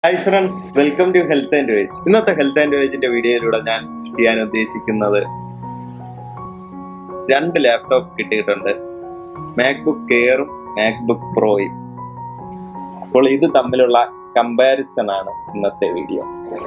hi friends welcome to health and wage ഇന്നത്തെ health and വേജിന്റെ വീഡിയോയിലൂടെ ഞാൻ ചെയ്യാൻ ഉദ്ദേശിക്കുന്നത് രണ്ട് ലാപ്ടോപ്പ് കിട്ടിയിട്ടുണ്ട് മാക്ബുക്ക് കെയറും മാക്ബുക്ക് പ്രോയും അപ്പോൾ ഇത് തമ്മിലുള്ള കമ്പാരിസൺ ആണ് ഇന്നത്തെ വീഡിയോ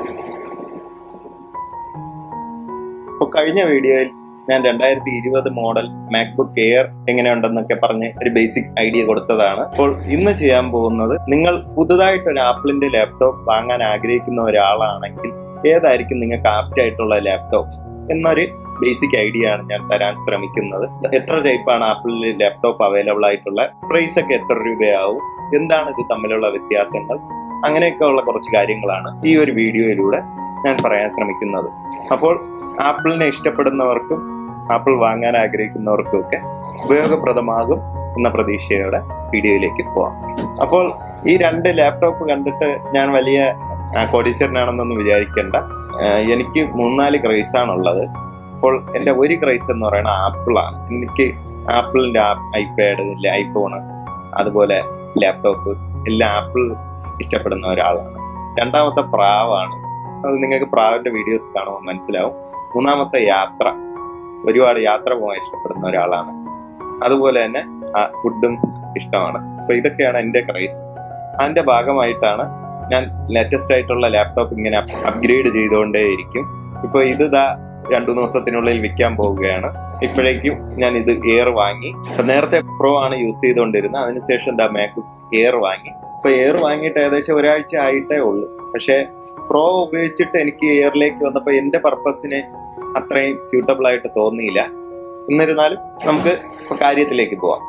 അപ്പോൾ കഴിഞ്ഞ വീഡിയോയിൽ ഞാൻ രണ്ടായിരത്തി ഇരുപത് മോഡൽ മാക്ബുക്ക് എയർ എങ്ങനെയുണ്ടെന്നൊക്കെ പറഞ്ഞ് ഒരു ബേസിക് ഐഡിയ കൊടുത്തതാണ് അപ്പോൾ ഇന്ന് ചെയ്യാൻ പോകുന്നത് നിങ്ങൾ പുതുതായിട്ട് ഒരു ആപ്പിളിന്റെ ലാപ്ടോപ്പ് വാങ്ങാൻ ആഗ്രഹിക്കുന്ന ഒരാളാണെങ്കിൽ ഏതായിരിക്കും നിങ്ങൾക്ക് ആപ്റ്റ് ആയിട്ടുള്ള ലാപ്ടോപ്പ് എന്നൊരു ബേസിക് ഐഡിയ ആണ് ഞാൻ തരാൻ ശ്രമിക്കുന്നത് എത്ര ടൈപ്പാണ് ആപ്പിളിൽ ലാപ്ടോപ്പ് അവൈലബിൾ ആയിട്ടുള്ള പ്രൈസ് ഒക്കെ എത്ര രൂപയാവും എന്താണ് ഇത് തമ്മിലുള്ള വ്യത്യാസങ്ങൾ അങ്ങനെയൊക്കെ ഉള്ള കുറച്ച് കാര്യങ്ങളാണ് ഈ ഒരു വീഡിയോയിലൂടെ ഞാൻ പറയാൻ ശ്രമിക്കുന്നത് അപ്പോൾ ആപ്പിളിനെ ഇഷ്ടപ്പെടുന്നവർക്കും ആപ്പിൾ വാങ്ങാൻ ആഗ്രഹിക്കുന്നവർക്കും ഒക്കെ ഉപയോഗപ്രദമാകും എന്ന പ്രതീക്ഷയോടെ വീഡിയോയിലേക്ക് പോവാം അപ്പോൾ ഈ രണ്ട് ലാപ്ടോപ്പ് കണ്ടിട്ട് ഞാൻ വലിയ ആ, കോടീശ്വരനാണെന്നൊന്നും വിചാരിക്കേണ്ട ആ, എനിക്ക് മൂന്നാല് ക്രൈസ് ആണുള്ളത് അപ്പോൾ എൻ്റെ ഒരു ക്രൈസ് എന്ന് പറയുന്നത് ആപ്പിളാണ് എനിക്ക് ആപ്പിളിൻ്റെ ഐപാഡ് ഐഫോണ് അതുപോലെ ലാപ്ടോപ്പ് എല്ലാം ആപ്പിൾ ഇഷ്ടപ്പെടുന്ന ഒരാളാണ് രണ്ടാമത്തെ പ്രാവാണ് അത് നിങ്ങൾക്ക് പ്രാവിന്റെ വീഡിയോസ് കാണുമ്പോൾ മനസ്സിലാവും മൂന്നാമത്തെ യാത്ര ഒരുപാട് യാത്ര പോകാൻ ഇഷ്ടപ്പെടുന്ന ഒരാളാണ് അതുപോലെ തന്നെ ആ ഫുഡും ഇഷ്ടമാണ് അപ്പൊ ഇതൊക്കെയാണ് എൻ്റെ ക്രൈസ് അതിന്റെ ഭാഗമായിട്ടാണ് ഞാൻ ലേറ്റസ്റ്റ് ആയിട്ടുള്ള ലാപ്ടോപ്പ് ഇങ്ങനെ അപ്ഗ്രേഡ് ചെയ്തുകൊണ്ടേയിരിക്കും ഇപ്പൊ ഇത് ദാ രണ്ടു ദിവസത്തിനുള്ളിൽ വിൽക്കാൻ പോവുകയാണ് ഇപ്പോഴേക്കും ഞാൻ ഇത് എയർ വാങ്ങി അപ്പൊ നേരത്തെ പ്രോ ആണ് യൂസ് ചെയ്തുകൊണ്ടിരുന്നത് അതിനുശേഷം എന്താ മാക് എയർ വാങ്ങി ഇപ്പൊ എയർ വാങ്ങിയിട്ട് ഏകദേശം ഒരാഴ്ച ആയിട്ടേ ഉള്ളൂ പക്ഷെ പ്രോ ഉപയോഗിച്ചിട്ട് എനിക്ക് എയറിലേക്ക് വന്നപ്പോൾ എന്റെ പർപ്പസിന് അത്രയും സ്യൂട്ടബിൾ ആയിട്ട് തോന്നിയില്ല എന്നിരുന്നാലും നമുക്ക് ഇപ്പൊ കാര്യത്തിലേക്ക് പോവാം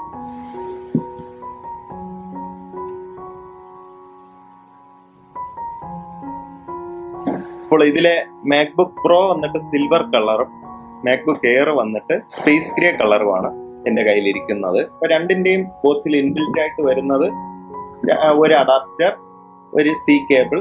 അപ്പോൾ ഇതിലെ മാക്ബുക്ക് പ്രോ വന്നിട്ട് സിൽവർ കളറും മാക്ബുക്ക് എയർ വന്നിട്ട് സ്പേസ് ഗ്രേ കളറുമാണ് എന്റെ കയ്യിലിരിക്കുന്നത് അപ്പൊ രണ്ടിന്റെയും ബോക്സിൽ ഇൻബിൽറ്റ് ആയിട്ട് വരുന്നത് ര- ഒരു അഡാപ്റ്റർ ഒരു സി കേബിൾ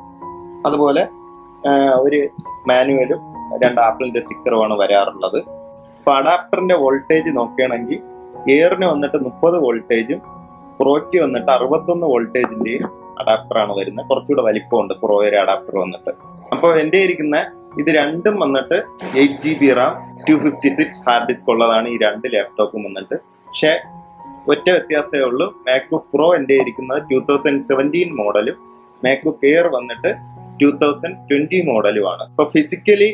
അതുപോലെ ആ, ഒരു മാനുവലും രണ്ട് ആപ്പിളിന്റെ സ്റ്റിക്കറുമാണ് വരാറുള്ളത് അപ്പൊ അഡാപ്റ്ററിന്റെ വോൾട്ടേജ് നോക്കുകയാണെങ്കിൽ എയറിന് വന്നിട്ട് മുപ്പത് വോൾട്ടേജും പ്രോയ്ക്ക് വന്നിട്ട് അറുപത്തൊന്ന് വോൾട്ടേജിന്റെയും അഡാപ്റ്ററാണ് വരുന്നത് കുറച്ചുകൂടെ വലിപ്പമുണ്ട് പ്രോയുടെ അഡാപ്റ്റർ വന്നിട്ട് അപ്പോൾ എൻ്റെ ഇരിക്കുന്ന ഇത് രണ്ടും വന്നിട്ട് eight G B RAM two fifty six hard disk ഉള്ളതാണ് ഈ രണ്ട് ലാപ്ടോപ്പും വന്നിട്ട് പക്ഷേ ഒറ്റ വ്യത്യാസമേ ഉള്ളൂ മാക്ബുക്ക് പ്രോ എൻ്റെ ഇരിക്കുന്നത് ടൂ തൗസൻഡ് സെവൻറ്റീൻ മോഡലും മാക്ബുക്ക് എയർ വന്നിട്ട് ടൂ തൗസൻഡ് ട്വന്റി മോഡലുമാണ് അപ്പൊ ഫിസിക്കലി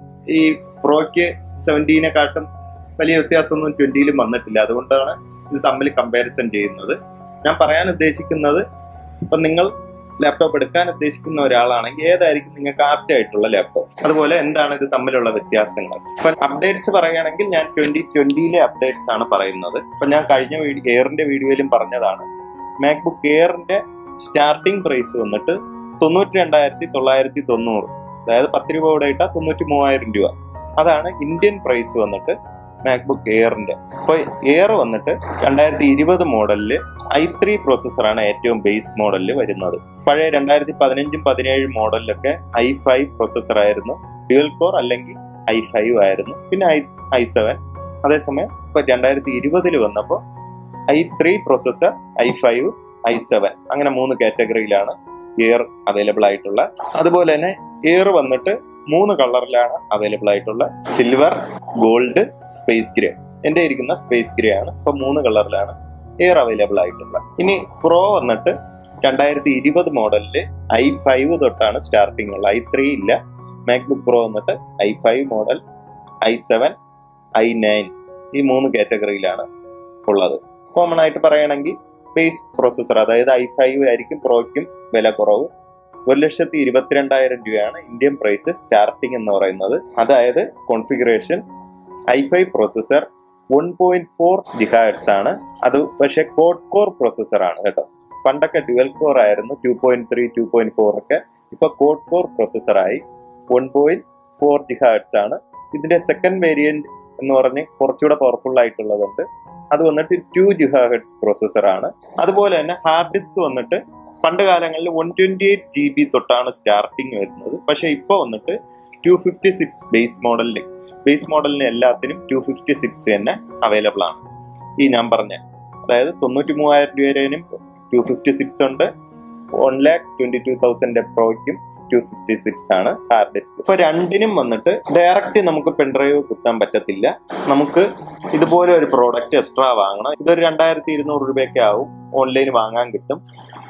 ഈ പ്രോയ്ക്ക് സെവൻറ്റീനെക്കാട്ടും വലിയ വ്യത്യാസമൊന്നും ട്വന്റിയിലും വന്നിട്ടില്ല അതുകൊണ്ടാണ് ഇത് തമ്മിൽ കമ്പാരിസൺ ചെയ്യുന്നത് ഞാൻ പറയാൻ ഉദ്ദേശിക്കുന്നത് ഇപ്പൊ നിങ്ങൾ ലാപ്ടോപ്പ് എടുക്കാൻ ഉദ്ദേശിക്കുന്ന ഒരാളാണെങ്കിൽ ഏതായിരിക്കും നിങ്ങൾക്ക് ആപ്റ്റ് ആയിട്ടുള്ള ലാപ്ടോപ്പ് അതുപോലെ എന്താണ് ഇത് തമ്മിലുള്ള വ്യത്യാസങ്ങൾ ഇപ്പൊ അപ്ഡേറ്റ്സ് പറയുകയാണെങ്കിൽ ഞാൻ ട്വന്റി ട്വന്റിയിലെ അപ്ഡേറ്റ്സ് ആണ് പറയുന്നത് ഇപ്പൊ ഞാൻ കഴിഞ്ഞ വീഡിയോ എയറിന്റെ വീഡിയോയിലും പറഞ്ഞതാണ് മാക്ബുക്ക് എയറിന്റെ സ്റ്റാർട്ടിംഗ് പ്രൈസ് വന്നിട്ട് തൊണ്ണൂറ്റി രണ്ടായിരത്തി തൊള്ളായിരത്തി തൊണ്ണൂറ് അതായത് പത്ത് രൂപ കൂടെ ഇട്ടാൽ തൊണ്ണൂറ്റി മൂവായിരം രൂപ അതാണ് ഇന്ത്യൻ പ്രൈസ് വന്നിട്ട് മാക്ബുക്ക് എയറിന്റെ അപ്പൊ എയർ വന്നിട്ട് രണ്ടായിരത്തി ഇരുപത് മോഡലില് ഐ ത്രീ പ്രോസസ്സറാണ് ഏറ്റവും ബേസ് മോഡലിൽ വരുന്നത് പഴയ രണ്ടായിരത്തി പതിനഞ്ചും പതിനേഴും മോഡലിലൊക്കെ ഐ ഫൈവ് പ്രോസസ്സർ ആയിരുന്നു ഡ്യുവൽ കോർ അല്ലെങ്കിൽ ഐ ഫൈവ് ആയിരുന്നു പിന്നെ ഐ ഐ സെവൻ അതേസമയം ഇപ്പൊ രണ്ടായിരത്തി ഇരുപതിൽ വന്നപ്പോൾ I three processor I five I seven അങ്ങനെ മൂന്ന് കാറ്റഗറിയിലാണ് എയർ അവൈലബിൾ ആയിട്ടുള്ള അതുപോലെ തന്നെ എയർ വന്നിട്ട് മൂന്ന് കളറിലാണ് അവൈലബിൾ ആയിട്ടുള്ള സിൽവർ ഗോൾഡ് സ്പേസ് ഗ്രേ എന്റെ ഇരിക്കുന്ന സ്പേസ് ഗ്രേ ആണ് ഇപ്പൊ മൂന്ന് കളറിലാണ് എയർ അവൈലബിൾ ആയിട്ടുള്ള ഇനി പ്രോ വന്നിട്ട് രണ്ടായിരത്തി ഇരുപത് മോഡലില് ഐ ഫൈവ് തൊട്ടാണ് സ്റ്റാർട്ടിംഗ് ഉള്ളത് ഐ ത്രീ ഇല്ല മാക്ബുക്ക് പ്രോ വന്നിട്ട് I five model I seven I nine ഈ മൂന്ന് കാറ്റഗറിയിലാണ് ഉള്ളത് കോമൺ ആയിട്ട് പറയുകയാണെങ്കിൽ ബേസ് പ്രോസസ്സർ അതായത് ഐ ഫൈവ് ആയിരിക്കും പ്രോയ്ക്കും വില കുറവ് ഒരു ലക്ഷത്തി ഇരുപത്തിരണ്ടായിരം രൂപയാണ് ഇന്ത്യൻ പ്രൈസ് സ്റ്റാർട്ടിംഗ് എന്ന് പറയുന്നത് അതായത് configuration I five processor one point four gigahertz ആണ് അത് പക്ഷെ കോഡ് കോർ പ്രോസസ്സർ ആണ് കേട്ടോ പണ്ടൊക്കെ ഡ്യുവൽ കോർ ആയിരുന്നു two point three two point four ഒക്കെ ഇപ്പൊ കോഡ് കോർ പ്രോസസ്സർ ആയി വൺ പോയിന്റ് ഫോർ ജിഹാഡ്സ് ആണ് ഇതിന്റെ സെക്കൻഡ് വേരിയന്റ് എന്ന് പറഞ്ഞ് കുറച്ചുകൂടെ പവർഫുൾ ആയിട്ടുള്ളതുണ്ട് അത് വന്നിട്ട് ടു ജിഹാഹെഡ്സ് പ്രോസസ്സർ ആണ് അതുപോലെ തന്നെ ഹാർഡ് ഡിസ്ക് വന്നിട്ട് പണ്ട് കാലങ്ങളിൽ one twenty eight G B തൊട്ടാണ് സ്റ്റാർട്ടിങ് വരുന്നത് പക്ഷെ ഇപ്പൊ വന്നിട്ട് ടു ഫിഫ്റ്റി സിക്സ് ബേസ് മോഡലിന് ബേസ് മോഡലിന് എല്ലാത്തിനും ടു ഫിഫ്റ്റി സിക്സ് തന്നെ അവൈലബിൾ ആണ് ഈ ഞാൻ പറഞ്ഞ അതായത് തൊണ്ണൂറ്റി മൂവായിരം രൂപ വരെയും ടു ഫിഫ്റ്റി സിക്സ് ഉണ്ട് one lakh twenty two thousand പ്രോയ്ക്കും ടു ഫിഫ്റ്റി സിക്സ് ആണ് ഹാർഡ് ഡിസ്ക് ഇപ്പൊ രണ്ടിനും വന്നിട്ട് ഡയറക്റ്റ് നമുക്ക് പെൻഡ്രൈവ് കുത്താൻ പറ്റത്തില്ല നമുക്ക് ഇതുപോലെ ഒരു പ്രോഡക്റ്റ് എക്സ്ട്രാ വാങ്ങണം ഇതൊരു രണ്ടായിരത്തി ഇരുന്നൂറ് രൂപയൊക്കെ ആവും ഓൺലൈൻ വാങ്ങാൻ കിട്ടും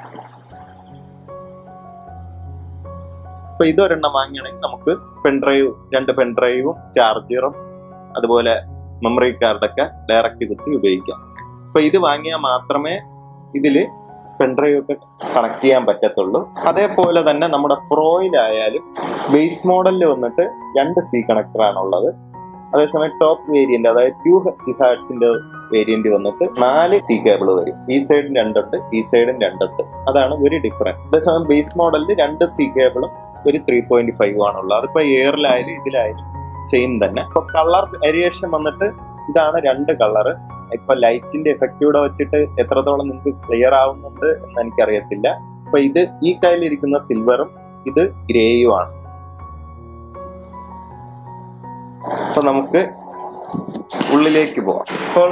അപ്പൊ ഇതൊരെണ്ണം വാങ്ങുകയാണെങ്കിൽ നമുക്ക് പെൻഡ്രൈവ് രണ്ട് പെൻഡ്രൈവും ചാർജറും അതുപോലെ മെമ്മറി കാർഡൊക്കെ ഡയറക്റ്റ് കുത്തി ഉപയോഗിക്കാം അപ്പൊ ഇത് വാങ്ങിയാൽ മാത്രമേ ഇതില് പെൻഡ്രൈവ് ഒക്കെ കണക്ട് ചെയ്യാൻ പറ്റത്തുള്ളൂ അതേപോലെ തന്നെ നമ്മുടെ പ്രോയിലായാലും ബേസ് മോഡലിൽ വന്നിട്ട് രണ്ട് സി കണക്ടർ ആണുള്ളത് അതേസമയം ടോപ്പ് വേരിയന്റ് അതായത് ടു ഹാർട്സിന്റെ വേരിയന്റ് വന്നിട്ട് നാല് സി കേബിൾ വരും ഈ സൈഡും രണ്ടുണ്ട് ഈ സൈഡും രണ്ടുണ്ട് അതാണ് ഒരു ഡിഫറൻസ് അതേസമയം ബേസ് മോഡലിൽ രണ്ട് സി കേബിളും ഒരു ത്രീ പോയിന്റ് ഫൈവ് ആണുള്ളത് അതിപ്പോ എയറിലായാലും ഇതിലായാലും സെയിം തന്നെ ഇപ്പൊ കളർ വേരിയേഷൻ വന്നിട്ട് ഇതാണ് രണ്ട് കളറ് ഇപ്പൊ ലൈറ്റിന്റെ എഫക്റ്റ് കൂടെ വെച്ചിട്ട് എത്രത്തോളം നിങ്ങൾക്ക് ക്ലിയർ ആവുന്നുണ്ട് എന്ന് എനിക്കറിയത്തില്ല അപ്പൊ ഇത് ഈ കയ്യിലിരിക്കുന്ന സിൽവറും ഇത് ഗ്രേയും ആണ് അപ്പൊ നമുക്ക് ഉള്ളിലേക്ക് പോവാം അപ്പോൾ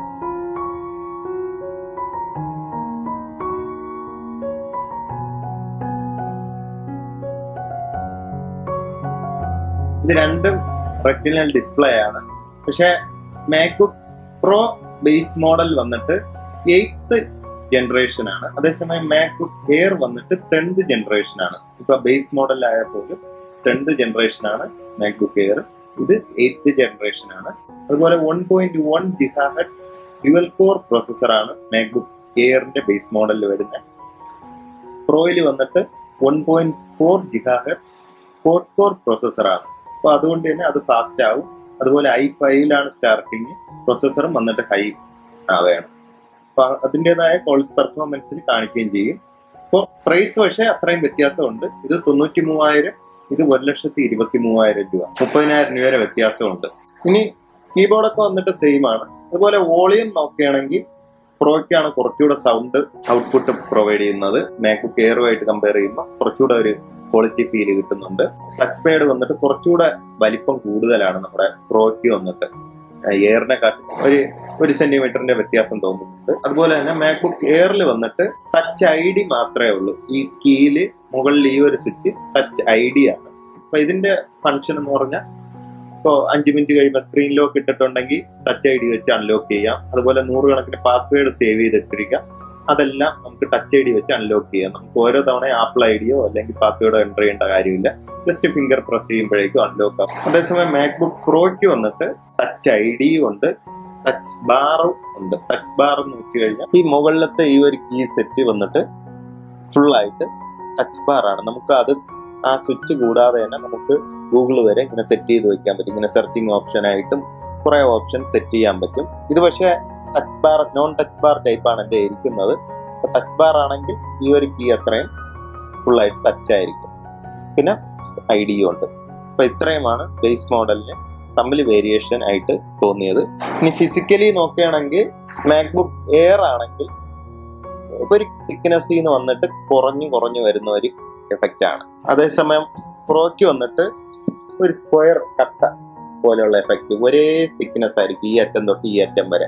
ഇത് രണ്ടും റെറ്റിനൽ ഡിസ്പ്ലേ ആണ് പക്ഷെ മാക്ബുക്ക് പ്രോ ബേസ് മോഡൽ വന്നിട്ട് എയ്ത്ത് ജനറേഷൻ ആണ് അതേസമയം മാക്ബുക്ക് എയർ വന്നിട്ട് ടെൻത്ത് ജനറേഷൻ ആണ് ഇപ്പൊ ബേസ് മോഡൽ ആയ പോലും ടെൻത്ത് ജനറേഷൻ ആണ് മാക്ബുക്ക് എയർ ഇത് എയ്ത്ത് ജനറേഷൻ ആണ് അതുപോലെ one point one gigahertz dual core processor ആണ് മാക്ബുക്ക് എയറിന്റെ ബേസ് മോഡലിൽ വരുന്നത് പ്രോയിൽ വന്നിട്ട് one point four gigahertz quad core processor ആണ് അപ്പൊ അതുകൊണ്ട് തന്നെ അത് ഫാസ്റ്റ് ആവും അതുപോലെ ഐ ഫൈവിലാണ് സ്റ്റാർട്ടിങ് പ്രോസസ്സറും വന്നിട്ട് ഹൈ ആവുകയാണ് അപ്പൊ അതിൻ്റെതായ ക്വാളിറ്റി പെർഫോമൻസിൽ കാണിക്കുകയും ചെയ്യും അപ്പോൾ പ്രൈസ് പക്ഷേ അത്രയും വ്യത്യാസമുണ്ട് ഇത് തൊണ്ണൂറ്റി മൂവായിരം ഇത് ഒരു ലക്ഷത്തി ഇരുപത്തി മൂവായിരം രൂപ മുപ്പതിനായിരം രൂപ വരെ വ്യത്യാസമുണ്ട് ഇനി കീബോർഡൊക്കെ വന്നിട്ട് സെയിം ആണ് അതുപോലെ വോളിയം നോക്കുകയാണെങ്കിൽ പ്രോയ്ക്കാണ് കുറച്ചുകൂടെ സൗണ്ട് ഔട്ട്പുട്ട് പ്രൊവൈഡ് ചെയ്യുന്നത് മാക്ബുക്ക് എയറുമായിട്ട് കമ്പയർ ചെയ്യുമ്പോൾ കുറച്ചുകൂടെ ഒരു ക്വാളിറ്റി ഫീൽ കിട്ടുന്നുണ്ട് ടച്ച് പാഡ് വന്നിട്ട് കുറച്ചുകൂടെ വലിപ്പം കൂടുതലാണ് നമ്മുടെ പ്രോയ്ക്ക് വന്നിട്ട് എയറിനെ കാട്ടി ഒരു ഒരു സെന്റിമീറ്ററിന്റെ വ്യത്യാസം തോന്നുന്നുണ്ട് അതുപോലെ തന്നെ മാക്ബുക്ക് എയറിൽ വന്നിട്ട് ടച്ച് ഐ ഡി മാത്രമേ ഉള്ളൂ ഈ കീയില് മുകളിൽ ഈ ഒരു സ്വിച്ച് ടച്ച് ഐ ഡി ആണ് അപ്പൊ ഇതിന്റെ ഫംഗ്ഷൻ എന്ന് പറഞ്ഞാൽ ഇപ്പോൾ അഞ്ച് മിനിറ്റ് കഴിയുമ്പോൾ സ്ക്രീൻ ലോക്ക് ഇട്ടിട്ടുണ്ടെങ്കിൽ ടച്ച് ഐ ഡി വെച്ച് അൺലോക്ക് ചെയ്യാം അതുപോലെ നൂറുകണക്കിന് പാസ്വേഡ് സേവ് ചെയ്തിട്ടിരിക്കാം അതെല്ലാം നമുക്ക് ടച്ച് ഐ ഡി വെച്ച് അൺലോക്ക് ചെയ്യാം നമുക്ക് ഓരോ തവണ ആപ്പിൾ ഐ ഡിയോ അല്ലെങ്കിൽ പാസ്വേഡോ എൻ്റർ ചെയ്യേണ്ട കാര്യമില്ല ജസ്റ്റ് ഫിംഗർ പ്രസ് ചെയ്യുമ്പോഴേക്കും അൺലോക്ക് ആവും അതേസമയം മാക്ബുക്ക് പ്രോയ്ക്ക് വന്നിട്ട് ടച്ച് ഐ ഡിയും ഉണ്ട് ടച്ച് ബാറും ഉണ്ട് ടച്ച് ബാർ എന്ന് വെച്ച് കഴിഞ്ഞാൽ ഈ മുകളിലത്തെ ഈ ഒരു കീ സെറ്റ് വന്നിട്ട് ഫുൾ ആയിട്ട് ടച്ച് ബാർ ആണ് നമുക്ക് അത് ആ സ്വിച്ച് കൂടാതെ തന്നെ നമുക്ക് ഗൂഗിൾ വരെ ഇങ്ങനെ സെറ്റ് ചെയ്ത് വെക്കാൻ പറ്റും ഇങ്ങനെ സെർച്ചിങ് ഓപ്ഷൻ ആയിട്ടും കുറെ ഓപ്ഷൻ സെറ്റ് ചെയ്യാൻ പറ്റും ഇത് പക്ഷേ touch bar non touch bar type ആണ് എൻ്റെ ഇരിക്കുന്നത് ടച്ച് ബാർ ആണെങ്കിൽ ഈ ഒരു കീ അത്രയും ഫുൾ ആയിട്ട് ടച്ച് ആയിരിക്കും പിന്നെ ഐ ഡിയും ഉണ്ട് അപ്പൊ ഇത്രയുമാണ് ബേസ് മോഡലിന് തമ്മിൽ വേരിയേഷൻ ആയിട്ട് തോന്നിയത് ഇനി ഫിസിക്കലി നോക്കുകയാണെങ്കിൽ മാക്ബുക്ക് എയർ ആണെങ്കിൽ ഒരു തിക്നെസ്സിൽ നിന്ന് വന്നിട്ട് കുറഞ്ഞു കുറഞ്ഞു വരുന്ന ഒരു എഫക്റ്റ് ആണ് അതേസമയം പ്രോയ്ക്ക് വന്നിട്ട് ഒരു സ്ക്വയർ കട്ട പോലെയുള്ള എഫക്റ്റ് ഒരേ തിക്നെസ് ആയിരിക്കും ഈ അറ്റം തൊട്ട് ഈ അറ്റം വരെ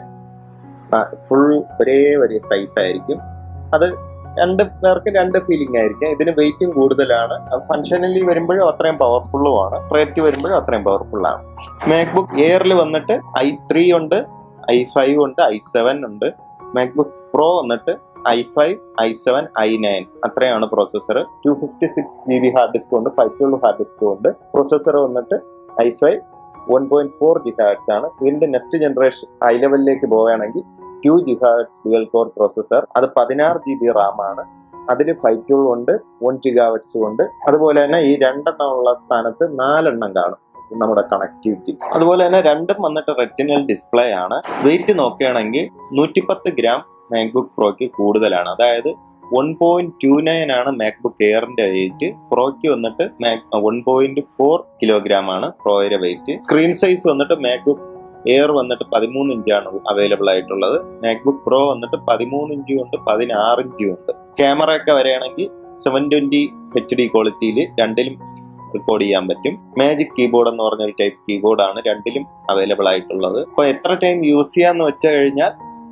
ഫുൾ ഒരേ ഒരേ സൈസ് ആയിരിക്കും അത് രണ്ട് പേർക്ക് രണ്ട് ഫീലിംഗ് ആയിരിക്കും ഇതിന് വെയിറ്റും കൂടുതലാണ് ഫങ്ഷനലി വരുമ്പോഴും അത്രയും പവർഫുള്ളും ആണ് റേറ്റ് വരുമ്പോഴും അത്രയും പവർഫുൾ ആണ് മാക്ബുക്ക് എയറിൽ വന്നിട്ട് ഐ ത്രീ ഉണ്ട് ഐ ഫൈവ് ഉണ്ട് ഐ സെവൻ ഉണ്ട് മാക്ബുക്ക് പ്രോ വന്നിട്ട് I five I seven I nine അത്രയാണ് processor two fifty six G B hard disk ഉണ്ട് ഫൈവ് ട്വൽവ് ഹാർഡ് ഡിസ്ക് ഉണ്ട് പ്രോസസ്സർ വന്നിട്ട് I five one point four G hertz ആണ് ഇതിന്റെ next generation high ലെവലിലേക്ക് പോവുകയാണെങ്കിൽ two G hertz dual core processor അത് പതിനാറ് ജി ബി റാം ആണ് അതിൽ ഫൈവ് ടു ഉണ്ട് വൺ ജിഗാവറ്റ്സും ഉണ്ട് അതുപോലെ തന്നെ ഈ രണ്ടെണ്ണം ഉള്ള സ്ഥാനത്ത് നാലെണ്ണം കാണും നമ്മുടെ കണക്ടിവിറ്റി അതുപോലെ തന്നെ രണ്ടും വന്നിട്ട് റെറ്റിനൽ ഡിസ്പ്ലേ ആണ് വെയിറ്റ് നോക്കുകയാണെങ്കിൽ നൂറ്റിപ്പത്ത് ഗ്രാം മാക്ബുക്ക് പ്രോയ്ക്ക് കൂടുതലാണ് അതായത് വൺ പോയിന്റ് ടു നയൻ ആണ് മാക്ബുക്ക് എയറിന്റെ വെയിറ്റ് പ്രോയ്ക്ക് വന്നിട്ട് വൺ പോയിന്റ് ഫോർ കിലോഗ്രാം ആണ് പ്രോയുടെ വെയിറ്റ് സ്ക്രീൻ സൈസ് വന്നിട്ട് മാക്ബുക്ക് എയർ വന്നിട്ട് പതിമൂന്ന് ഇഞ്ചാണ് അവൈലബിൾ ആയിട്ടുള്ളത് മാക്ബുക്ക് പ്രോ വന്നിട്ട് പതിമൂന്ന് ഇഞ്ചും ഉണ്ട് പതിനാറ് ഇഞ്ചും ഉണ്ട് ക്യാമറ ഒക്കെ വരികയാണെങ്കിൽ സെവൻ ട്വന്റി എച്ച് ഡി ക്വാളിറ്റിയിൽ രണ്ടിലും റെക്കോർഡ് ചെയ്യാൻ പറ്റും മാജിക് കീബോർഡ് എന്ന് പറഞ്ഞ ഒരു ടൈപ്പ് കീബോർഡാണ് രണ്ടിലും അവൈലബിൾ ആയിട്ടുള്ളത് അപ്പോൾ എത്ര ടൈം യൂസ് ചെയ്യാന്ന് വെച്ച് കഴിഞ്ഞാൽ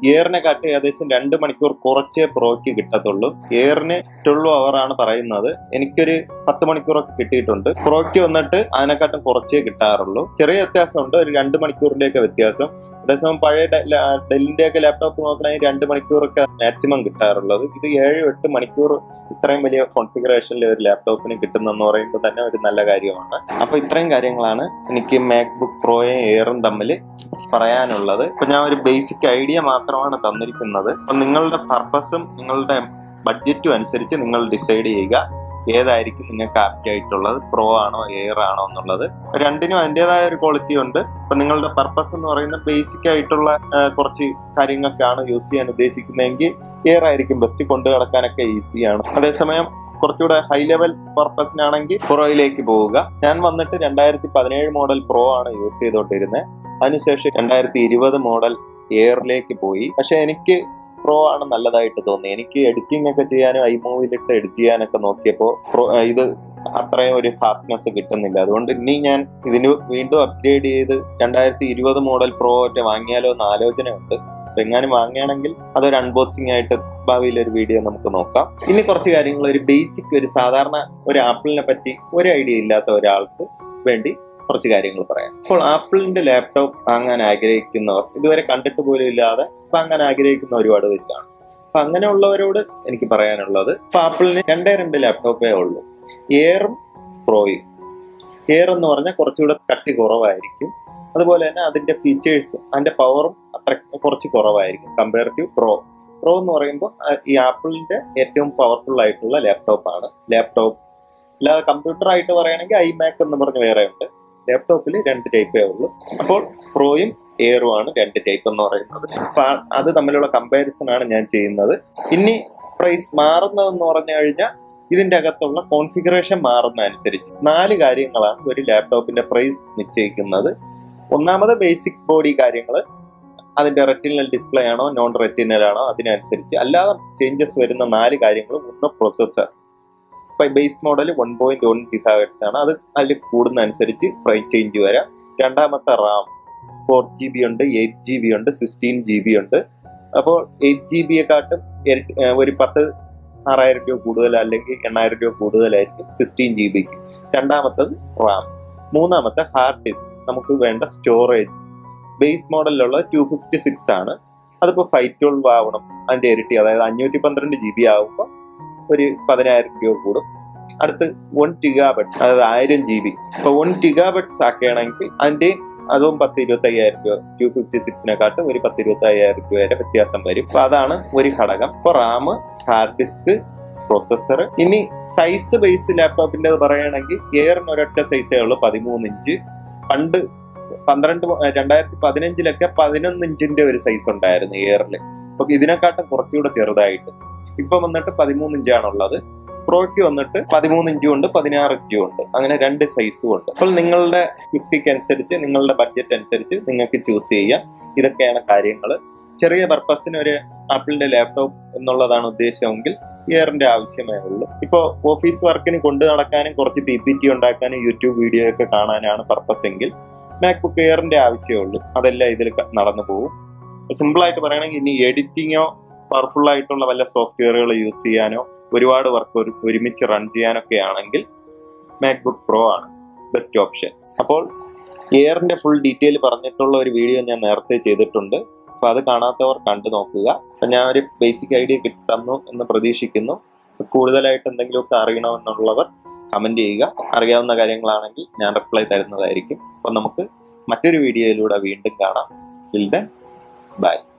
എയറിനെ കാട്ടി ഏകദേശം രണ്ട് മണിക്കൂർ കുറച്ചേ പ്രോയ്ക്ക് കിട്ടത്തുള്ളൂ എയറിന് ട്വൽവ് അവർ ആണ് പറയുന്നത് എനിക്കൊരു പത്ത് മണിക്കൂറൊക്കെ കിട്ടിയിട്ടുണ്ട് പ്രോയ്ക്ക് വന്നിട്ട് അതിനെക്കാട്ടും കുറച്ചേ കിട്ടാറുള്ളൂ ചെറിയ വ്യത്യാസമുണ്ട് ഒരു രണ്ട് മണിക്കൂറിലേക്ക് വ്യത്യാസം അതേസമയം പഴയ ഡെല്ലിന്റെ ഒക്കെ ലാപ്ടോപ്പ് നോക്കണമെങ്കിൽ രണ്ട് മണിക്കൂറൊക്കെ മാക്സിമം കിട്ടാറുള്ളത് ഇത് ഏഴ് എട്ട് മണിക്കൂർ ഇത്രയും വലിയ കോൺഫിഗറേഷനിൽ ഒരു ലാപ്ടോപ്പിന് കിട്ടുന്നെന്ന് പറയുമ്പോൾ തന്നെ ഒരു നല്ല കാര്യമാണ് അപ്പൊ ഇത്രയും കാര്യങ്ങളാണ് എനിക്ക് മാക്ബുക്ക് പ്രോയും എയറും തമ്മിൽ പറയാനുള്ളത് ഇപ്പൊ ഞാൻ ഒരു ബേസിക് ഐഡിയ മാത്രമാണ് തന്നിരിക്കുന്നത് അപ്പൊ നിങ്ങളുടെ പർപ്പസും നിങ്ങളുടെ ബഡ്ജറ്റും അനുസരിച്ച് നിങ്ങൾ ഡിസൈഡ് ചെയ്യുക ഏതായിരിക്കും നിങ്ങൾക്ക് ആപ്റ്റ് ആയിട്ടുള്ളത് പ്രോ ആണോ എയർ ആണോ എന്നുള്ളത് രണ്ടിനും അതിൻ്റെതായ ഒരു ക്വാളിറ്റി ഉണ്ട് ഇപ്പൊ നിങ്ങളുടെ പർപ്പസ് എന്ന് പറയുന്നത് ബേസിക് ആയിട്ടുള്ള ആ, കുറച്ച് കാര്യങ്ങൾക്കാണ് യൂസ് ചെയ്യാൻ ഉദ്ദേശിക്കുന്നതെങ്കിൽ എയർ ആയിരിക്കും ബെസ്റ്റ് കൊണ്ടു നടക്കാനൊക്കെ ഈസിയാണ് അതേസമയം കുറച്ചുകൂടെ ഹൈ ലെവൽ പർപ്പസിനാണെങ്കിൽ പ്രോയിലേക്ക് പോവുക ഞാൻ വന്നിട്ട് രണ്ടായിരത്തി പതിനേഴ് മോഡൽ പ്രോ ആണ് യൂസ് ചെയ്തുകൊണ്ടിരുന്നത് അതിനുശേഷം രണ്ടായിരത്തി ഇരുപത് മോഡൽ എയറിലേക്ക് പോയി പക്ഷെ എനിക്ക് പ്രോ ആണ് നല്ലതായിട്ട് തോന്നി എനിക്ക് എഡിറ്റിംഗ് ഒക്കെ ചെയ്യാനും ഐമൂവിലിട്ട് എഡിറ്റ് ചെയ്യാനൊക്കെ നോക്കിയപ്പോൾ പ്രോ ഇത് അത്രയും ഒരു ഫാസ്റ്റ്നെസ് കിട്ടുന്നില്ല അതുകൊണ്ട് ഇനി ഞാൻ ഇതിന് വീണ്ടും അപ്ഗ്രേഡ് ചെയ്ത് രണ്ടായിരത്തി ഇരുപത് മോഡൽ പ്രോ ഒറ്റ വാങ്ങിയാലോ എന്ന് ആലോചനയുണ്ട് അപ്പൊ എങ്ങാനും വാങ്ങുകയാണെങ്കിൽ അതൊരു അൺബോക്സിംഗ് ആയിട്ട് ഭാവിയിൽ ഒരു വീഡിയോ നമുക്ക് നോക്കാം ഇനി കുറച്ച് കാര്യങ്ങൾ ഒരു ബേസിക് ഒരു സാധാരണ ഒരു ആപ്പിളിനെ പറ്റി ഒരു ഐഡിയ ഇല്ലാത്ത ഒരാൾക്ക് വേണ്ടി കുറച്ച് കാര്യങ്ങൾ പറയാം അപ്പോൾ ആപ്പിളിന്റെ ലാപ്ടോപ്പ് വാങ്ങാൻ ആഗ്രഹിക്കുന്നവർ ഇതുവരെ കണ്ടിട്ട് പോലും ഇല്ലാതെ വാങ്ങാൻ ആഗ്രഹിക്കുന്ന ഒരുപാട് പേര് കാണും അപ്പൊ അങ്ങനെയുള്ളവരോട് എനിക്ക് പറയാനുള്ളത് ഇപ്പൊ ആപ്പിളിന് രണ്ടേ രണ്ട് ലാപ്ടോപ്പേ ഉള്ളൂ എയറും പ്രോയും എയർ എന്ന് പറഞ്ഞാൽ കുറച്ചുകൂടെ കട്ടി കുറവായിരിക്കും അതുപോലെ തന്നെ അതിന്റെ ഫീച്ചേഴ്സ് അതിന്റെ പവറും അത്ര കുറച്ച് കുറവായിരിക്കും കമ്പയർ ടു പ്രോ പ്രോ എന്ന് പറയുമ്പോൾ ആ, ഈ ആപ്പിളിന്റെ ഏറ്റവും പവർഫുൾ ആയിട്ടുള്ള ലാപ്ടോപ്പാണ് ലാപ്ടോപ്പ് അല്ലാതെ കമ്പ്യൂട്ടർ ആയിട്ട് പറയുകയാണെങ്കിൽ ഐമാക് എന്ന് പറഞ്ഞ് വേറെ ഉണ്ട് ലാപ്ടോപ്പിൽ രണ്ട് ടൈപ്പേ ഉള്ളൂ അപ്പോൾ പ്രോയും എയറും ആണ് രണ്ട് ടൈപ്പ് എന്ന് പറയുന്നത് അപ്പൊ ആ- അത് തമ്മിലുള്ള കമ്പാരിസൺ ആണ് ഞാൻ ചെയ്യുന്നത് ഇനി പ്രൈസ് മാറുന്നതെന്ന് പറഞ്ഞു കഴിഞ്ഞാൽ ഇതിന്റെ അകത്തുള്ള കോൺഫിഗറേഷൻ മാറുന്ന അനുസരിച്ച് നാല് കാര്യങ്ങളാണ് ഒരു ലാപ്ടോപ്പിന്റെ പ്രൈസ് നിശ്ചയിക്കുന്നത് ഒന്നാമത് ബേസിക് ബോഡി കാര്യങ്ങൾ അതിന്റെ റെറ്റിനൽ ഡിസ്പ്ലേ ആണോ നോൺ റെറ്റിനൽ ആണോ അതിനനുസരിച്ച് അല്ലാതെ ചേഞ്ചസ് വരുന്ന നാല് കാര്യങ്ങൾ ഒന്ന് പ്രൊസസ്സർ ഇപ്പൊ base model one point one gigahertz ആണ് അത് അതിൽ കൂടുന്ന അനുസരിച്ച് പ്രൈസ് ചേഞ്ച് വരാം രണ്ടാമത്തെ റാം ഫോർ ജി ബി ഉണ്ട് എയ്റ്റ് ജി ബി ഉണ്ട് സിക്സ്റ്റീൻ ജി ബി ഉണ്ട് അപ്പോൾ എയ്റ്റ് ജി ബിയെക്കാട്ടും ഇരട്ടി- ഏർ ഒരു പത്ത് ആറായിരം രൂപ കൂടുതൽ അല്ലെങ്കിൽ എണ്ണായിരം രൂപ കൂടുതലായിരിക്കും സിക്സ്റ്റീൻ ജി ബിക്ക് രണ്ടാമത്തത് റാം മൂന്നാമത്തെ ഹാർഡ് ഡിസ്ക് നമുക്ക് വേണ്ട സ്റ്റോറേജ് ബേസ് മോഡലിലുള്ള ടു ഫിഫ്റ്റി സിക്സ് ആണ് അതിപ്പോൾ ഫൈവ് ട്വൽവ് ആവണം അതിന്റെ ഇരട്ടി അതായത് അഞ്ഞൂറ്റി പന്ത്രണ്ട് ജി ബി ആകുമ്പോൾ ഒരു പതിനായിരം രൂപ കൂടും അടുത്ത് വൺ ടിഗാബട്ട് അതായത് ആയിരം ജി ബി ഇപ്പൊ വൺ ടിഗാബട്ട്സ് ആക്കുകയാണെങ്കിൽ അതിന്റെ അതും പത്ത് ഇരുപത്തി അയ്യായിരം രൂപ ടു ഫിഫ്റ്റി സിക്സിനെക്കാട്ടും ഒരു പത്ത് ഇരുപത്തി അയ്യായിരം രൂപ വരെ വ്യത്യാസം വരും അപ്പൊ അതാണ് ഒരു ഘടകം ഇപ്പൊ റാം ഹാർഡ് ഡിസ്ക് പ്രോസസ്സർ ഇനി സൈസ് ബേസ് ലാപ്ടോപ്പിന്റെ പറയുകയാണെങ്കിൽ എയറിന് ഒരൊറ്റ സൈസേ ഉള്ളൂ പതിമൂന്ന് ഇഞ്ച് പണ്ട് പന്ത്രണ്ട് മു- രണ്ടായിരത്തി പതിനഞ്ചിലൊക്കെ പതിനൊന്ന് ഇഞ്ചിന്റെ ഒരു സൈസ് ഉണ്ടായിരുന്നു എയറിൽ അപ്പൊ ഇതിനെക്കാട്ടും കുറച്ചുകൂടെ ചെറുതായിട്ട് ഇപ്പൊ വന്നിട്ട് പതിമൂന്ന് ഇഞ്ചാണുള്ളത് പ്രോയ്ക്ക് വന്നിട്ട് പതിമൂന്ന് ഇഞ്ചും ഉണ്ട് പതിനാറ് ഇഞ്ചും ഉണ്ട് അങ്ങനെ രണ്ട് സൈസും ഉണ്ട് അപ്പോൾ നിങ്ങളുടെ യുക്തിക്ക് അനുസരിച്ച് നിങ്ങളുടെ ബഡ്ജറ്റ് അനുസരിച്ച് നിങ്ങൾക്ക് ചൂസ് ചെയ്യാം ഇതൊക്കെയാണ് കാര്യങ്ങൾ ചെറിയ പർപ്പസിന് ഒരു ആപ്പിളിന്റെ ലാപ്ടോപ്പ് എന്നുള്ളതാണ് ഉദ്ദേശമെങ്കിൽ ഇയറിന്റെ ആവശ്യമേ ഉള്ളൂ ഇപ്പോൾ ഓഫീസ് വർക്കിന് കൊണ്ടു നടക്കാനും കുറച്ച് പി പി ടി ഉണ്ടാക്കാനും യൂട്യൂബ് വീഡിയോ ഒക്കെ കാണാനാണ് പർപ്പസ് എങ്കിൽ മാക്ബുക്ക് എയറിന്റെ ആവശ്യമേ ഉള്ളൂ അതെല്ലാം ഇതിൽ നടന്നു പോകും സിമ്പിൾ ആയിട്ട് പറയുകയാണെങ്കിൽ ഇനി എഡിറ്റിങ്ങോ പവർഫുൾ ആയിട്ടുള്ള വല്ല സോഫ്റ്റ്വെയറുകൾ യൂസ് ചെയ്യാനോ ഒരുപാട് വർക്ക് ഒരു ഒരുമിച്ച് റൺ ചെയ്യാനൊക്കെ ആണെങ്കിൽ മാക്ബുക്ക് പ്രോ ആണ് ബെസ്റ്റ് ഓപ്ഷൻ അപ്പോൾ എയറിന്റെ ഫുൾ ഡീറ്റെയിൽ പറഞ്ഞിട്ടുള്ള ഒരു വീഡിയോ ഞാൻ നേരത്തെ ചെയ്തിട്ടുണ്ട് അപ്പൊ അത് കാണാത്തവർ കണ്ടു നോക്കുക അപ്പൊ ഞാൻ ഒരു ബേസിക് ഐഡിയ കിട്ടി തന്നു എന്ന് പ്രതീക്ഷിക്കുന്നു കൂടുതലായിട്ട് എന്തെങ്കിലുമൊക്കെ അറിയണമെന്നുള്ളവർ കമന്റ് ചെയ്യുക അറിയാവുന്ന കാര്യങ്ങളാണെങ്കിൽ ഞാൻ റിപ്ലൈ തരുന്നതായിരിക്കും അപ്പൊ നമുക്ക് മറ്റൊരു വീഡിയോയിലൂടെ വീണ്ടും കാണാം ബൈ